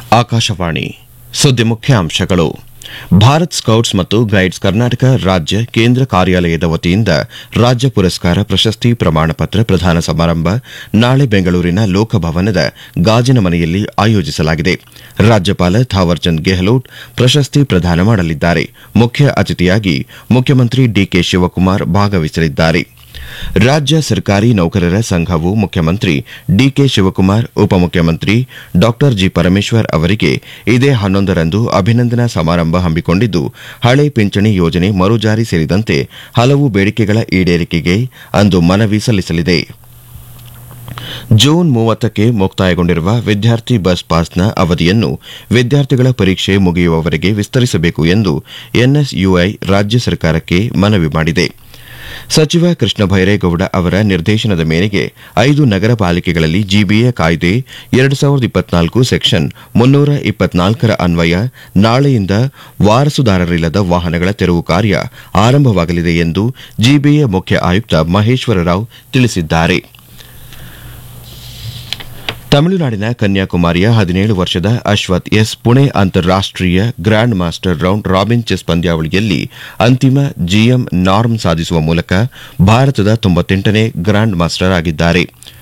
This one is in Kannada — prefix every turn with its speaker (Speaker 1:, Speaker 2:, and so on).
Speaker 1: ಆಕಾಶವಾಣಿ ಸುದ್ದಿ ಮುಖ್ಯಾಂಶಗಳು ಭಾರತ್ ಸ್ಕೌಟ್ಸ್ ಮತ್ತು ಗೈಡ್ಸ್ ಕರ್ನಾಟಕ ರಾಜ್ಯ ಕೇಂದ್ರ ಕಾರ್ಯಾಲಯದ ವತಿಯಿಂದ ರಾಜ್ಯ ಪುರಸ್ಕಾರ ಪ್ರಶಸ್ತಿ ಪ್ರಮಾಣ ಪತ್ರ ಪ್ರದಾನ ಸಮಾರಂಭ ನಾಳೆ ಬೆಂಗಳೂರಿನ ಲೋಕಭವನದ ಗಾಜಿನ ಮನೆಯಲ್ಲಿ ಆಯೋಜಿಸಲಾಗಿದೆ ರಾಜ್ಯಪಾಲ ಥಾವರ್ಚಂದ್ ಗೆಹ್ಲೋಟ್ ಪ್ರಶಸ್ತಿ ಪ್ರದಾನ ಮಾಡಲಿದ್ದಾರೆ ಮುಖ್ಯ ಅತಿಥಿಯಾಗಿ ಮುಖ್ಯಮಂತ್ರಿ ಡಿಕೆ ಶಿವಕುಮಾರ್ ಭಾಗವಹಿಸಲಿದ್ದಾರೆ ರಾಜ್ಯ ಸರ್ಕಾರಿ ನೌಕರರ ಸಂಘವು ಮುಖ್ಯಮಂತ್ರಿ ಡಿಕೆ ಶಿವಕುಮಾರ್ ಉಪಮುಖ್ಯಮಂತ್ರಿ ಡಾ ಜಿ ಪರಮೇಶ್ವರ್ ಅವರಿಗೆ ಇದೇ ಹನ್ನೊಂದರಂದು ಅಭಿನಂದನಾ ಸಮಾರಂಭ ಹಮ್ಮಿಕೊಂಡಿದ್ದು ಹಳೆ ಪಿಂಚಣಿ ಯೋಜನೆ ಮರುಜಾರಿ ಸೇರಿದಂತೆ ಹಲವು ಬೇಡಿಕೆಗಳ ಈಡೇರಿಕೆಗೆ ಅಂದು ಮನವಿ ಸಲ್ಲಿಸಲಿದೆ ಜೂನ್ ಮೂವತ್ತಕ್ಕೆ ಮುಕ್ತಾಯಗೊಂಡಿರುವ ವಿದ್ಯಾರ್ಥಿ ಬಸ್ ಪಾಸ್ನ ಅವಧಿಯನ್ನು ವಿದ್ಯಾರ್ಥಿಗಳ ಪರೀಕ್ಷೆ ಮುಗಿಯುವವರೆಗೆ ವಿಸ್ತರಿಸಬೇಕು ಎಂದು ಎನ್ಎಸ್ಯುಐ ರಾಜ್ಯ ಸರ್ಕಾರಕ್ಕೆ ಮನವಿ ಮಾಡಿದೆ ಸಚಿವ ಕೃಷ್ಣ ಭೈರೇಗೌಡ ಅವರ ನಿರ್ದೇಶನದ ಮೇರೆಗೆ ಐದು ನಗರ ಪಾಲಿಕೆಗಳಲ್ಲಿ ಜಿಬಿಎ ಕಾಯ್ದೆ ಎರಡು ಸಾವಿರದ ಇಪ್ಪತ್ನಾಲ್ಕು ಸೆಕ್ಷನ್ ಮುನ್ನೂರ ಇಪ್ಪತ್ನಾಲ್ಕರ ಅನ್ವಯ ನಾಳೆಯಿಂದ ವಾರಸುದಾರರಿಲ್ಲದ ವಾಹನಗಳ ತೆರವು ಕಾರ್ಯ ಆರಂಭವಾಗಲಿದೆ ಎಂದು ಜಿಬಿಎ ಮುಖ್ಯ ಆಯುಕ್ತ ಮಹೇಶ್ವರ ರಾವ್ ತಿಳಿಸಿದ್ದಾರೆ ತಮಿಳುನಾಡಿನ ಕನ್ಯಾಕುಮಾರಿಯ ಹದಿನೇಳು ವರ್ಷದ ಅಶ್ವಥ್ ಎಸ್ ಪುಣೆ ಅಂತಾರಾಷ್ಟೀಯ grand master round robin chess ಪಂದ್ಯಾವಳಿಯಲ್ಲಿ ಅಂತಿಮ ಜಿಎಂ ನಾರ್ಮ್ ಸಾಧಿಸುವ ಮೂಲಕ ಭಾರತದ ತೊಂಬತ್ತೆಂಟನೇ ಗ್ರ್ಯಾಂಡ್ ಮಾಸ್ಟರ್ ಆಗಿದ್ದಾರೆ